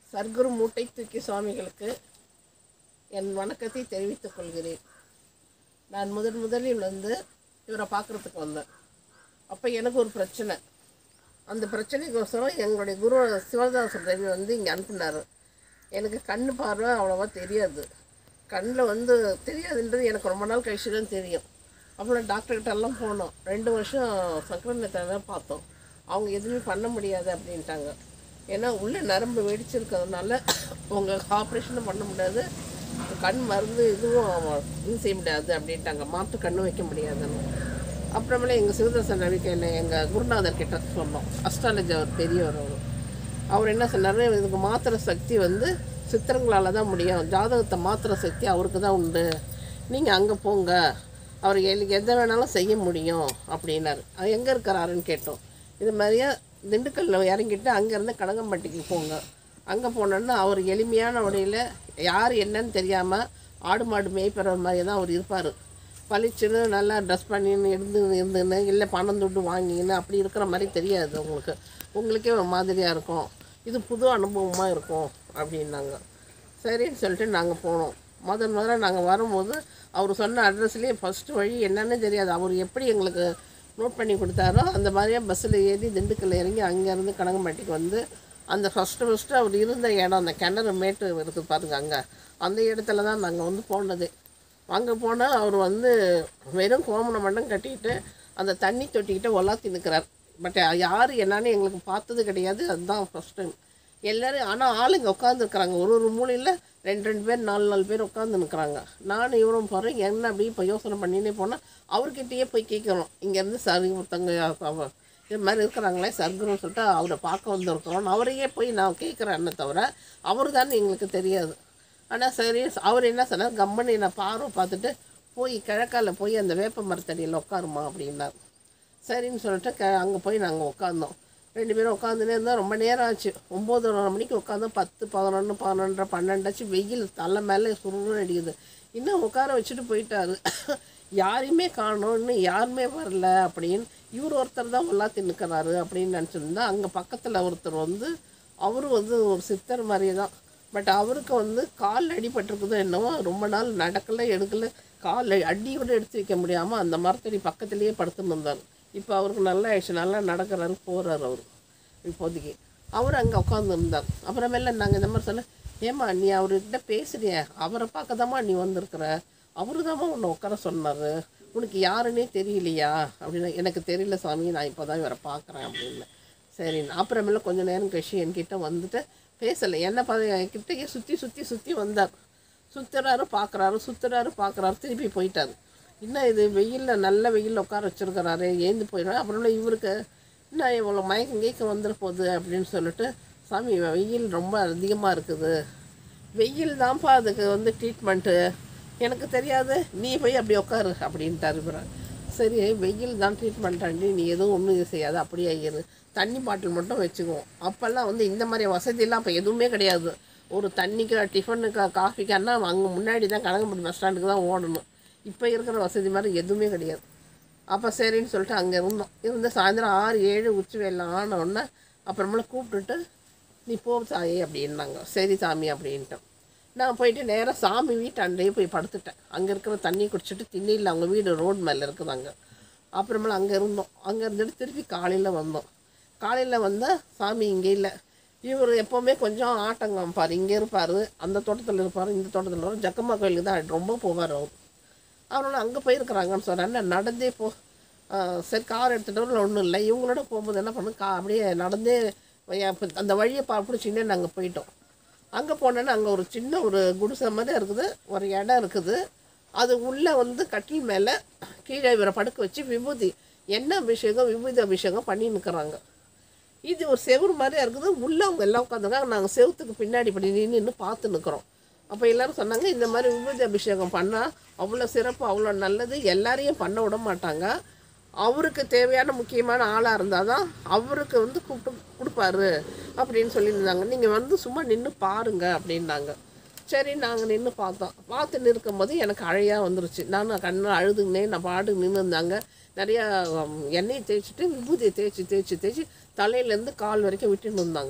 சர்க்குரு மூட்டை தூக்கி சுவாமிகளுக்கு என் வணக்கத்தை தெரிவித்துக் கொள்கிறேன் நான் முதன் முதலில் வந்து இவரை பார்க்குறதுக்கு வந்தேன் அப்போ எனக்கு ஒரு பிரச்சனை அந்த பிரச்சனைக்கோசரம் எங்களுடைய குரு சிவதாசர் தேவி வந்து இங்கே அனுப்புனார் எனக்கு கண்ணு பார்வை அவ்வளோவா தெரியாது கண்ணில் வந்து தெரியாதுன்றது எனக்கு ரொம்ப நாள் கழிச்சு தான் தெரியும் அப்புறம் டாக்டர்கிட்ட எல்லாம் போனோம் ரெண்டு வருஷம் சக்கரநேத்திர பார்த்தோம் அவங்க எதுவுமே பண்ண முடியாது அப்படின்ட்டாங்க ஏன்னா உள்ள நரம்பு வெடிச்சிருக்கிறதுனால உங்களுக்கு ஆப்ரேஷனும் பண்ண முடியாது கண் மருந்து இதுவும் இது செய்ய முடியாது அப்படின்ட்டாங்க மாற்று கண்ணு வைக்க முடியாதுன்னு அப்புறமேல எங்கள் சிவதாசன் நம்பிக்கையில் எங்கள் குருநாதர் கிட்ட சொன்னோம் அஸ்ட்ராலஜி அவர் பெரியவர் அவர் அவர் என்ன சொன்னார் இதுக்கு மாத்திர சக்தி வந்து சித்திரங்களால் தான் முடியும் ஜாதகத்தை மாத்திர சக்தி அவருக்கு தான் உண்டு நீங்கள் அங்கே போங்க அவர் எ- எதை வேணாலும் செய்ய முடியும் அப்படின்னாரு அது எங்கே இருக்கிறாருன்னு கேட்டோம் இது மாதிரியே திண்டுக்கல்லில் இறங்கிட்டு அங்கேருந்து கனகம்பட்டிக்கு போங்க அங்கே போனோன்னா அவர் எளிமையான வழியில் யார் என்னன்னு தெரியாமல் ஆடு மாடு மேய்ப்பிற மாதிரி தான் அவர் இருப்பார் பளிச்சுன்னு நல்லா ட்ரெஸ் பண்ணின்னு இருந்து இருந்துன்னு இல்லை பணம் துட்டு வாங்கின்னு அப்படி இருக்கிற மாதிரி தெரியாது உங்களுக்கு உங்களுக்கே ஒரு மாதிரியாக இருக்கும் இது புது அனுபவமாக இருக்கும் அப்படின்னாங்க சரின்னு சொல்லிட்டு நாங்கள் போனோம் முதல் முதல்ல நாங்கள் வரும்போது அவர் சொன்ன அட்ரஸ்லேயே ஃபஸ்ட்டு வழி என்னன்னு தெரியாது அவர் எப்படி எங்களுக்கு நோட் பண்ணி கொடுத்தாரோ அந்த மாதிரியே பஸ்ஸில் ஏறி திண்டுக்கல்ல இறங்கி அங்கேருந்து கனகம்பட்டிக்கு வந்து அந்த ஃபஸ்ட்டு ஃபஸ்ட்டு அவர் இருந்த இடம் அந்த கிணறு மேட்டு இருக்குது பாருங்க அங்கே அந்த இடத்துல தான் நாங்கள் வந்து போனது அங்கே போனால் அவர் வந்து வெறும் கோமணம் மட்டும் கட்டிட்டு அந்த தண்ணி தொட்டிக்கிட்ட ஒலாத்தி நிற்கிறார் பட் யார் என்னன்னு எங்களுக்கு பார்த்தது கிடையாது அதுதான் ஃபஸ்ட் டைம் எல்லோரும் ஆனால் ஆளுங்க உட்காந்துருக்குறாங்க ஒரு ஒரு மூலையில் ரெண்டு ரெண்டு பேர் நாலு நாலு பேர் உட்காந்து நிற்கிறாங்க நானும் இவரும் போகிறேன் என்ன அப்படி இப்போ யோசனை பண்ணினே போனால் அவர்கிட்டயே போய் கேட்குறோம் இங்கேருந்து சரி ஒருத்தங்க அவ- இது மாதிரி இருக்கிறாங்களே சர்க்குருன்னு சொல்லிட்டு அவரை பார்க்க வந்திருக்கிறோம் அவரையே போய் நான் கேட்குறேன்னு தவிர அவர் தான் எங்களுக்கு தெரியாது ஆனால் சரி அவர் என்ன சொன்னார் கம்மனி நான் பார்வை பார்த்துட்டு போய் கிழக்கால போய் அந்த வேப்ப மரத்தடியில் உட்காருமா அப்படின்னார் சரின்னு சொல்லிட்டு க அங்கே போய் நாங்கள் உட்காந்தோம் ரெண்டு பேரும் உட்காந்துனே இருந்தால் ரொம்ப நேரம் ஆச்சு ஒம்போதரை மணிக்கு உட்காந்தோம் பத்து பதினொன்று பதினொன்றரை பன்னெண்டாச்சு வெயில் தலை மேலே சுருன்னு அடிக்குது இன்னும் உட்கார வச்சுட்டு போயிட்டாரு யாரையுமே காணோம் இன்னும் யாருமே வரல அப்படின்னு இவர் ஒருத்தர் தான் உள்ளாத்தி நிற்கிறாரு அப்படின்னு நினச்சிருந்தா அங்கே பக்கத்தில் ஒருத்தர் வந்து அவரும் வந்து ஒரு சித்தர் மாதிரி தான் பட் அவருக்கு வந்து கால் அடிபட்டிருக்குதோ என்னவோ ரொம்ப நாள் நடக்கல எடுக்கல கால் அடி கூட எடுத்து வைக்க முடியாமல் அந்த மரத்தடி பக்கத்துலேயே படுத்துன்னு இருந்தார் இப்போ அவருக்கு நல்லா ஆயிடுச்சு நல்லா நடக்கிறாரு போகிறார் அவர் இப்போதைக்கு அவர் அங்கே உட்காந்துருந்தார் அப்புறமேல நாங்கள் இந்த மாதிரி சொன்னேன் ஏம்மா நீ அவர்கிட்ட பேசுறிய அவரை பார்க்க நீ வந்திருக்கிற அவரு தாம்மா உன்னை உட்கார சொன்னார் உனக்கு யாருன்னே தெரியலையா அப்படின்னு எனக்கு தெரியல சாமி நான் இப்போ தான் இவரை பார்க்குறேன் அப்படின்னு சரி அப்புறமேல கொஞ்ச நேரம் கழிச்சு என்கிட்ட வந்துட்டு பேசலை என்ன பா கிட்டேயே சுற்றி சுற்றி சுற்றி வந்தார் சுற்றுறாரு பார்க்குறாரு சுற்றுறாரு பார்க்குறாரு திருப்பி போயிட்டாரு இன்னும் இது வெயிலில் நல்ல வெயிலில் உட்கார வச்சிருக்கிறாரு ஏந்து போயிடுறாரு அப்புறமேல இவருக்கு இன்னும் இவ்வளோ மயக்கம் கேட்க வந்துட போகுது அப்படின்னு சொல்லிட்டு சாமி வெயில் ரொம்ப அதிகமாக இருக்குது வெயில் தான்ப்பா அதுக்கு வந்து ட்ரீட்மெண்ட்டு எனக்கு தெரியாது நீ போய் அப்படி உட்காரு அப்படின்ட்டாரு இவரு. சரி வெயில் தான் ட்ரீட்மெண்ட் ஆண்டி நீ எதுவும் ஒன்றும் இது செய்யாது அப்படியே இரு தண்ணி பாட்டில் மட்டும் வச்சுக்குவோம் அப்போல்லாம் வந்து இந்த மாதிரி வசதியெல்லாம் அப்போ எதுவுமே கிடையாது ஒரு தண்ணிக்கு டிஃபனுக்கு காஃபிக்கானா அங்கே முன்னாடி தான் கனகம்பட்டி பஸ் ஸ்டாண்டுக்கு தான் ஓடணும் இப்போ இருக்கிற வசதி மாதிரி எதுவுமே கிடையாது அப்போ சரின்னு சொல்லிட்டு அங்கே இருந்தோம் இருந்து சாயந்தரம் ஆறு ஏழு உச்சி வெள்ளம் ஆன உடனே அப்புறமேல கூப்பிட்டுட்டு நீ போ சாயி அப்படின்னாங்க சரி சாமி அப்படின்ட்டோம் நான் போயிட்டு நேராக சாமி வீட்டாண்டையே போய் படுத்துட்டேன் அங்கே இருக்கிற தண்ணி குடிச்சிட்டு திண்ணியில் அவங்க வீடு ரோடு மேலே இருக்குது அங்கே அப்புறமேல அங்கே இருந்தோம் அங்கே இருந்துட்டு திருப்பி காலையில் வந்தோம் காலையில் வந்தால் சாமி இங்கே இல்லை இவர் எப்போவுமே கொஞ்சம் ஆட்டம் காமிப்பார் இங்கே இருப்பார் அந்த தோட்டத்தில் இருப்பார் இந்த தோட்டத்தில் இருப்பார் ஜக்கம்மா கோயிலுக்கு தான் ரொம்ப போவார் அவர் அவரோட அங்கே போயிருக்கிறாங்கன்னு சொன்னேன் நடந்தே போ ஆ, சரி கார் எடுத்துகிட்டு வரல ஒன்றும் இல்லை இவங்களோட போகும்போது என்ன பண்ணு கா அப்படியே நடந்தே என் இப்ப அந்த வழியை பா பிடிச்சின்னே நாங்கள் போயிட்டோம் அங்கே போனோன்னா அங்கே ஒரு சின்ன ஒரு குடிசை மாதிரி இருக்குது ஒரு இடம் இருக்குது அது உள்ளே வந்து கட்டில் மேலே கீழே இவரை படுக்க வச்சு விபூதி என்ன அபிஷேகம் விபூதி அபிஷேகம் பண்ணி நிற்கிறாங்க இது ஒரு செவுரு மாதிரியா இருக்குது உள்ளே அவங்க எல்லாம் உட்காந்துருக்காங்க நாங்கள் செவுத்துக்கு பின்னாடி இப்படி நின்று பார்த்து நிற்கிறோம் அப்போ எல்லாரும் சொன்னாங்க இந்த மாதிரி விபூதி அபிஷேகம் பண்ணால் அவ்வளோ சிறப்பு அவ்வளோ நல்லது எல்லாரையும் பண்ண விட மாட்டாங்க அவருக்கு தேவையான முக்கியமான ஆளாக இருந்தால் தான் அவருக்கு வந்து கூப்பிட்டு கொடுப்பாரு அப்படின்னு சொல்லியிருந்தாங்க நீங்கள் வந்து சும்மா நின்று பாருங்க அப்படின்னாங்க சரி நாங்கள் நின்று பார்த்தோம் பார்த்து நிற்கும்போது எனக்கு அழையாக வந்துருச்சு நான் கண்ணில் அழுதுங்கனே நான் பாடு நின்று இருந்தாங்க நிறையா உம், எண்ணெயை தேய்ச்சிட்டு விபூதியை தேய்ச்சி தேய்ச்சி தேய்ச்சி தலையிலேருந்து கால் வரைக்கும் விட்டுன்னு இருந்தாங்க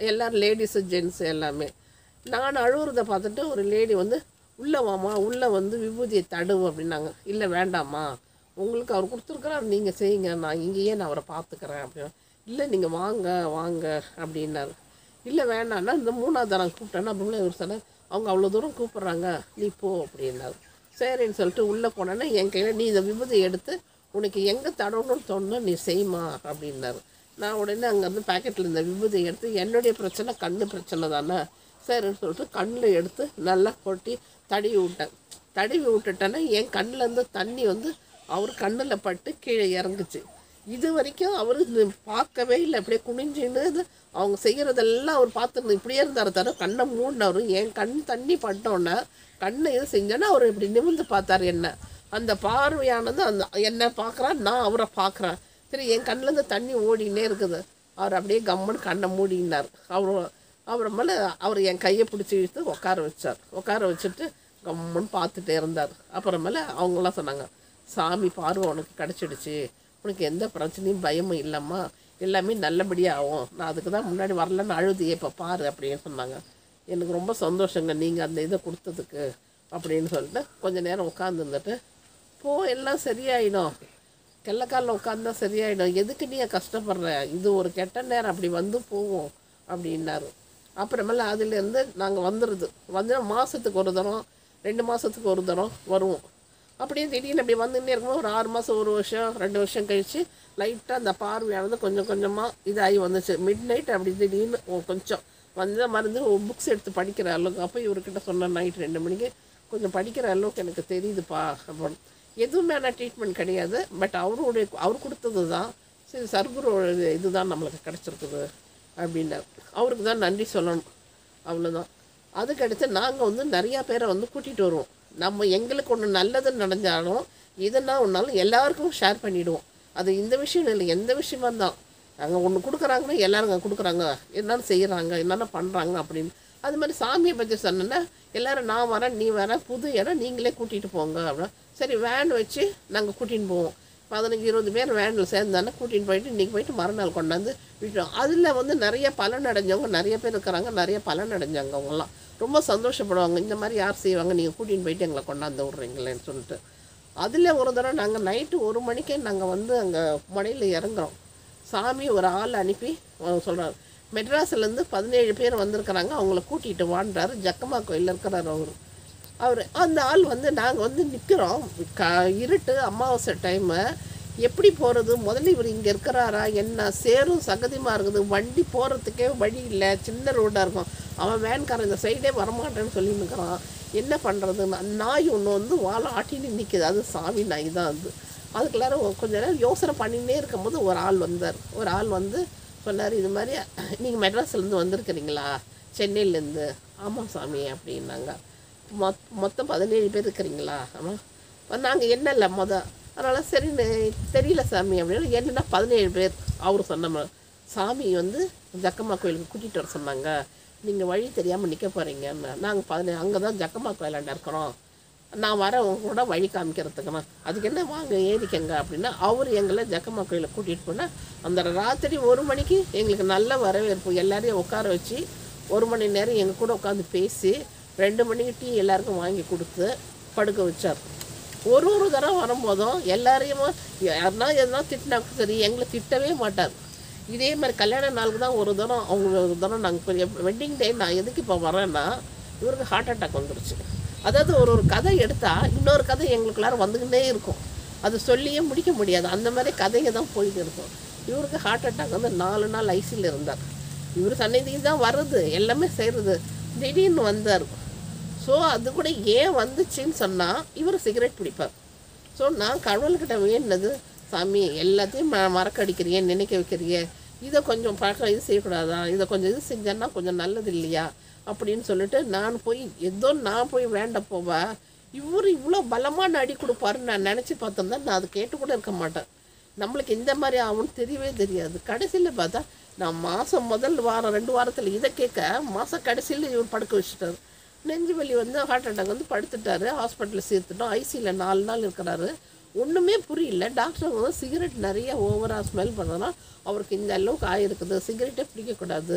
எல்லோரும் லேடிஸு ஜென்ஸு எல்லாமே நான் அழுகுறத பார்த்துட்டு ஒரு லேடி வந்து உள்ளே வாமா உள்ளே வந்து விபூதியை தடுவு அப்படின்னாங்க இல்லை வேண்டாம்மா உங்களுக்கு அவர் கொடுத்துருக்குறாரு நீங்கள் செய்யுங்க நான் இங்கேயே நான் அவரை பார்த்துக்கிறேன் அப்படின்னு இல்லை நீங்கள் வாங்க வாங்க அப்படின்னாரு இல்லை வேணான்னா இந்த மூணாவது தரம் கூப்பிட்டேன்னா அப்படின்னு இவர் சொன்னார் அவங்க அவ்வளோ தூரம் கூப்பிட்றாங்க நீ போ அப்படின்னாரு சரின்னு சொல்லிட்டு உள்ளே போனேன்னா என் கையில் நீ இந்த விபூதி எடுத்து உனக்கு எங்கே தடவணும்னு தோணும் நீ செய்மா அப்படின்னாரு நான் உடனே அங்கேருந்து பாக்கெட்டில் இந்த விபூதி எடுத்து என்னுடைய பிரச்சனை கண்ணு பிரச்சனை தானே சரின்னு சொல்லிட்டு கண்ணில் எடுத்து நல்லா கொட்டி தடவி விட்டேன் தடவி விட்டுட்டேன்னா என் கண்ணிலேருந்து தண்ணி வந்து அவர் கண்ணில் பட்டு கீழே இறங்குச்சு இது வரைக்கும் அவர் பார்க்கவே இல்லை அப்படியே குனிஞ்சுன்னு இது அவங்க செய்கிறதெல்லாம் அவர் பார்த்துருந்து இப்படியே இருந்தார் தவிர கண்ணை மூடினவர் என் கண் தண்ணி பட்டோன்னே கண்ணை இது செஞ்சோன்னா அவர் இப்படி நிமிர்ந்து பார்த்தார் என்ன அந்த பார்வையானது அந்த என்ன பார்க்குறான் நான் அவரை பார்க்குறேன் சரி என் கண்ணிலேருந்து தண்ணி ஓடினே இருக்குது அவர் அப்படியே கம்முன்னு கண்ணை மூடினார் அவர் அவர் மேலே அவர் என் கையை பிடிச்சி இழுத்து உட்கார வச்சார் உட்கார வச்சுட்டு கம்முன்னு பார்த்துட்டே இருந்தார் அப்புறமேல அவங்களாம் சொன்னாங்க சாமி பார்வை உனக்கு கிடச்சிடுச்சு உனக்கு எந்த பிரச்சனையும் பயமும் இல்லைம்மா எல்லாமே நல்லபடியாக ஆகும் நான் அதுக்கு தான் முன்னாடி வரலன்னு அழுதியே இப்போ பாரு அப்படின்னு சொன்னாங்க எனக்கு ரொம்ப சந்தோஷங்க நீங்கள் அந்த இதை கொடுத்ததுக்கு அப்படின்னு சொல்லிட்டு கொஞ்ச நேரம் உட்காந்துருந்துட்டு போ எல்லாம் சரியாயிடும் கெல்லக்காலில் உட்காந்தா சரியாயிடும் எதுக்கு நீ கஷ்டப்படுற இது ஒரு கெட்ட நேரம் அப்படி வந்து போவோம் அப்படின்னாரு அப்புறமேல அதுலேருந்து நாங்கள் வந்துடுது வந்து மாதத்துக்கு ஒரு தரம் ரெண்டு மாதத்துக்கு ஒரு தரம் வருவோம் அப்படியே திடீர்னு அப்படி வந்துட்டே இருக்கும்போது ஒரு ஆறு மாதம் ஒரு வருஷம் ரெண்டு வருஷம் கழித்து லைட்டாக அந்த பார்வையானது கொஞ்சம் கொஞ்சமாக இதாகி வந்துச்சு மிட் நைட் அப்படி திடீர்னு ஒ- கொஞ்சம் வந்த மருந்து புக்ஸ் எடுத்து படிக்கிற அளவுக்கு அப்போ இவர்கிட்ட சொன்னேன் நைட் ரெண்டு மணிக்கு கொஞ்சம் படிக்கிற அளவுக்கு எனக்கு தெரியுதுப்பா அப்படின்னு எதுவுமே ட்ரீட்மெண்ட் கிடையாது பட் அவருடைய அவர் கொடுத்தது தான் சரி சர்க்குரோட இதுதான் நம்மளுக்கு கிடச்சிருக்குது அப்படின்னாரு அவருக்கு தான் நன்றி சொல்லணும் அவ்வளோதான் அதுக்கடுத்து நாங்கள் வந்து நிறையா பேரை வந்து கூட்டிகிட்டு வருவோம் நம்ம எங்களுக்கு ஒன்று நல்லது நடந்தாலும் இதனா ஒன்றாலும் எல்லாருக்கும் ஷேர் பண்ணிவிடுவோம் அது இந்த விஷயம் இல்லை எந்த விஷயமா இருந்தாலும் அங்கே ஒன்று கொடுக்குறாங்கன்னா எல்லாரும் அங்கே கொடுக்குறாங்க என்னென்ன செய்கிறாங்க என்னென்ன பண்ணுறாங்க அப்படின்னு அது மாதிரி சாமியை பற்றி சொன்னேன்னா எல்லாரும் நான் வரேன் நீ வர புது இடம் நீங்களே கூட்டிகிட்டு போங்க அப்படின்னா சரி வேன் வச்சு நாங்கள் கூட்டின்னு போவோம் பதினஞ்சு இருபது பேர் வேனில் சேர்ந்தானே கூட்டின்னு போயிட்டு இன்றைக்கி போயிட்டு மறுநாள் கொண்டாந்து விட்டோம் அதில் வந்து நிறைய பலன் அடைஞ்சவங்க நிறைய பேர் இருக்கிறாங்க நிறைய பலன் அடைஞ்சாங்க அவங்களாம் ரொம்ப சந்தோஷப்படுவாங்க இந்த மாதிரி யார் செய்வாங்க நீங்கள் கூட்டின்னு போயிட்டு எங்களை கொண்டாந்து விட்றீங்களேன்னு சொல்லிட்டு அதில் ஒரு தடவை நாங்கள் நைட்டு ஒரு மணிக்கே நாங்கள் வந்து அங்கே மடையில் இறங்குறோம் சாமி ஒரு ஆள் அனுப்பி சொல்கிறார் மெட்ராஸ்லேருந்து பதினேழு பேர் வந்திருக்கிறாங்க அவங்கள கூட்டிகிட்டு வாண்டாரு ஜக்கம்மா கோயிலில் இருக்கிறார் அவர் அவர் அந்த ஆள் வந்து நாங்கள் வந்து நிற்கிறோம் க இருட்டு அமாவாசை டைமு எப்படி போகிறது முதல்ல இவர் இங்கே இருக்கிறாரா என்ன சேரும் சகதியமாக இருக்குது வண்டி போகிறதுக்கே வழி இல்லை சின்ன ரோடாக இருக்கும் அவன் வேன்காரன் இந்த சைடே வரமாட்டேன்னு சொல்லி நிற்கிறான் என்ன பண்ணுறது நாய் ஒன்று வந்து வாழை ஆட்டின்னு நிற்கிது அது சாமி நாய் தான் அது அதுக்கு எல்லாரும் கொஞ்ச நேரம் யோசனை பண்ணினே இருக்கும்போது ஒரு ஆள் வந்தார் ஒரு ஆள் வந்து சொன்னார் இது மாதிரி நீங்கள் மெட்ராஸ்லேருந்து வந்திருக்கிறீங்களா சென்னையிலேருந்து ஆமாம் சாமி அப்படின்னாங்க மொத் மொத்தம் பதினேழு பேர் இருக்கிறீங்களா ஆமாம் நாங்கள் என்ன இல்லை மொதல் அதனால் சரின்னு தெரியல சாமி அப்படின்னு என்னன்னா பதினேழு பேர் அவர் சொன்ன மா- சாமி வந்து ஜக்கம்மா கோயிலுக்கு கூட்டிகிட்டு வர சொன்னாங்க நீங்கள் வழி தெரியாமல் நிற்க போகிறீங்கன்னு நாங்கள் பதினேழு அங்கே தான் ஜக்கம்மா கோயிலாண்ட இருக்கிறோம் நான் வரேன் உங்க கூட வழி காமிக்கிறதுக்குண்ணா அதுக்கு என்ன வாங்க ஏறிக்கங்க அப்படின்னா அவர் எங்களை ஜக்கம்மா கோயிலுக்கு கூட்டிகிட்டு போனால் அந்த ராத்திரி ஒரு மணிக்கு எங்களுக்கு நல்ல வரவேற்பு எல்லாரையும் உட்கார வச்சு ஒரு மணி நேரம் எங்கள் கூட உட்காந்து பேசி ரெண்டு மணிக்கு டீ எல்லாருக்கும் வாங்கி கொடுத்து படுக்க வச்சார் ஒரு ஒரு தடவை வரும்போதும் எல்லாரையும் யாருன்னா எதுனா திட்டினாக்கும் சரி எங்களை திட்டவே மாட்டார் இதே மாதிரி கல்யாண நாளுக்கு தான் ஒரு தரம் அவங்க ஒரு தரம் நாங்கள் வெட்டிங் டே நான் எதுக்கு இப்போ வரேன்னா இவருக்கு ஹார்ட் அட்டாக் வந்துருச்சு அதாவது ஒரு ஒரு கதை எடுத்தால் இன்னொரு கதை எங்களுக்குள்ளார வந்துக்கிட்டே இருக்கும் அது சொல்லியே முடிக்க முடியாது அந்த மாதிரி கதைங்க தான் போயிட்டு இருக்கும் இவருக்கு ஹார்ட் அட்டாக் வந்து நாலு நாள் ஐசியில் இருந்தார் இவர் சன்னதிக்கு தான் வருது எல்லாமே செய்கிறது திடீர்னு வந்தார் ஸோ அது கூட ஏன் வந்துச்சுன்னு சொன்னால் இவர் சிகரெட் பிடிப்பார் ஸோ நான் கடவுள்கிட்ட வேண்டினது சாமி எல்லாத்தையும் ம மறக்கடிக்கிறியே நினைக்க வைக்கிறியே இதை கொஞ்சம் பழக்கம் இது செய்யக்கூடாதா இதை கொஞ்சம் இது செஞ்சேன்னா கொஞ்சம் நல்லது இல்லையா அப்படின்னு சொல்லிட்டு நான் போய் ஏதோ நான் போய் வேண்ட போவா இவர் இவ்வளோ பலமான அடி கொடுப்பாருன்னு நான் நினச்சி பார்த்தோம்னா நான் அது கேட்டு கூட இருக்க மாட்டேன் நம்மளுக்கு இந்த மாதிரி ஆகும்னு தெரியவே தெரியாது கடைசியில் பார்த்தா நான் மாதம் முதல் வாரம் ரெண்டு வாரத்தில் இதை கேட்க மாதம் கடைசியில் இவர் படுக்க வச்சுட்டாரு நெஞ்சு வலி வந்து ஹார்ட் அட்டாக் வந்து படுத்துட்டாரு ஹாஸ்பிட்டலில் சேர்த்துட்டோம் ஐசியில் நாலு நாள் இருக்கிறாரு ஒன்றுமே புரியல டாக்டர் வந்து சிகரெட் நிறைய ஓவராக ஸ்மெல் பண்ணனா அவருக்கு இந்த அளவுக்கு ஆயிருக்குது சிகரெட்டே பிடிக்கக்கூடாது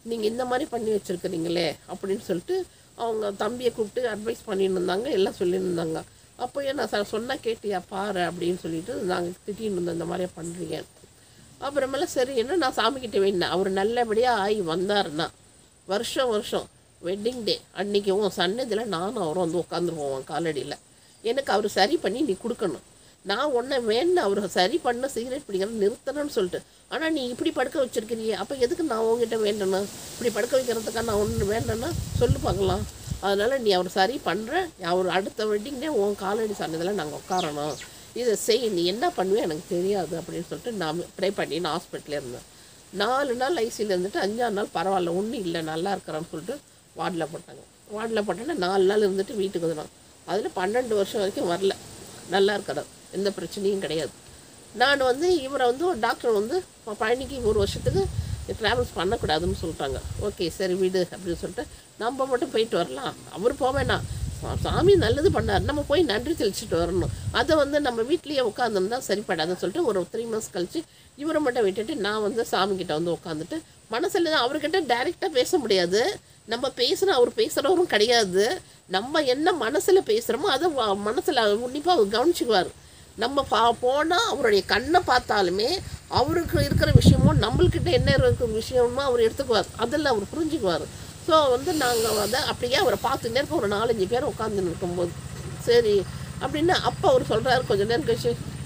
நீங்கள் இந்த மாதிரி பண்ணி வச்சுருக்கிறீங்களே அப்படின்னு சொல்லிட்டு அவங்க தம்பியை கூப்பிட்டு அட்வைஸ் பண்ணிட்டு இருந்தாங்க எல்லாம் சொல்லிட்டு இருந்தாங்க அப்போ நான் ச சொன்னால் கேட்டியா பாரு அப்படின்னு சொல்லிட்டு நாங்கள் திட்டின்னு இருந்தோம் இந்த மாதிரியே பண்ணுறீங்க அப்புறமேல சரின்னு நான் சாமிக்கிட்ட வேண்டினேன் அவர் நல்லபடியாக ஆகி வந்தாருன்னா வருஷம் வருஷம் வெட்டிங் டே அன்றைக்கி உன் சன்னதியில் நானும் அவரும் வந்து உட்காந்துருவோம் உன் காலடியில் எனக்கு அவர் சரி பண்ணி நீ கொடுக்கணும் நான் உன்னை வேணும் அவர் சரி பண்ண சிகரெட் பிடிக்கிறது நிறுத்தணும்னு சொல்லிட்டு ஆனால் நீ இப்படி படுக்க வச்சிருக்கிறியே அப்போ எதுக்கு நான் உங்ககிட்ட வேண்டணும் இப்படி படுக்க வைக்கிறதுக்காக நான் ஒன்று வேண்டேன்னா சொல்லு பார்க்கலாம் அதனால் நீ அவர் சரி பண்ணுற அவர் அடுத்த வெட்டிங் டே உன் காலடி சன்னதில் நாங்கள் உட்காரணும் இதை செய் நீ என்ன பண்ணுவே எனக்கு தெரியாது அப்படின்னு சொல்லிட்டு நான் ப்ரே பண்ணி நான் ஹாஸ்பிட்டலில் இருந்தேன் நாலு நாள் ஐசியில் இருந்துட்டு அஞ்சாறு நாள் பரவாயில்ல ஒன்றும் இல்லை நல்லா இருக்கிறேன்னு சொல்லிட்டு வார்டில் போட்டாங்க வார்டில் போட்டோன்னா நாலு நாள் இருந்துட்டு வீட்டுக்கு வந்துடும் அதில் பன்னெண்டு வருஷம் வரைக்கும் வரல நல்லா இருக்கிறார் எந்த பிரச்சனையும் கிடையாது நான் வந்து இவரை வந்து ஒரு டாக்டர் வந்து ப- பழனிக்கு ஒரு வருஷத்துக்கு ட்ராவல்ஸ் பண்ணக்கூடாதுன்னு சொல்லிட்டாங்க ஓகே சரி விடு அப்படின்னு சொல்லிட்டு நம்ம மட்டும் போயிட்டு வரலாம் அவர் போவேணாம் சா- சாமி நல்லது பண்ணார் நம்ம போய் நன்றி தெளிச்சிட்டு வரணும் அதை வந்து நம்ம வீட்லேயே உட்காந்துருந்தா சரிப்படாதுன்னு சொல்லிட்டு ஒரு த்ரீ மந்த்ஸ் கழிச்சு இவரை மட்டும் விட்டுட்டு நான் வந்து சாமி கிட்ட வந்து உட்காந்துட்டு மனசில் அவர்கிட்ட டைரெக்டாக பேச முடியாது நம்ம பேசுகிற அவர் பேசுகிறவரும் கிடையாது நம்ம என்ன மனசில் பேசுகிறோமோ அதை மனசில் உன்னிப்பாக கவனிச்சுக்குவார் நம்ம பா போனால் அவருடைய கண்ணை பார்த்தாலுமே அவருக்கு இருக்கிற விஷயமும் நம்மள்கிட்ட என்ன இருக்கிற விஷயமோ அவர் எடுத்துக்குவார் அதில் அவர் புரிஞ்சுக்குவார் ஸோ வந்து நாங்கள் வந்து அப்படியே அவரை பார்த்துட்டே இருப்போம் ஒரு நாலஞ்சு பேர் உட்காந்து இருக்கும்போது சரி அப்படின்னு அப்போ அவர் சொல்கிறாரு கொஞ்ச நேரம் கழிச்சு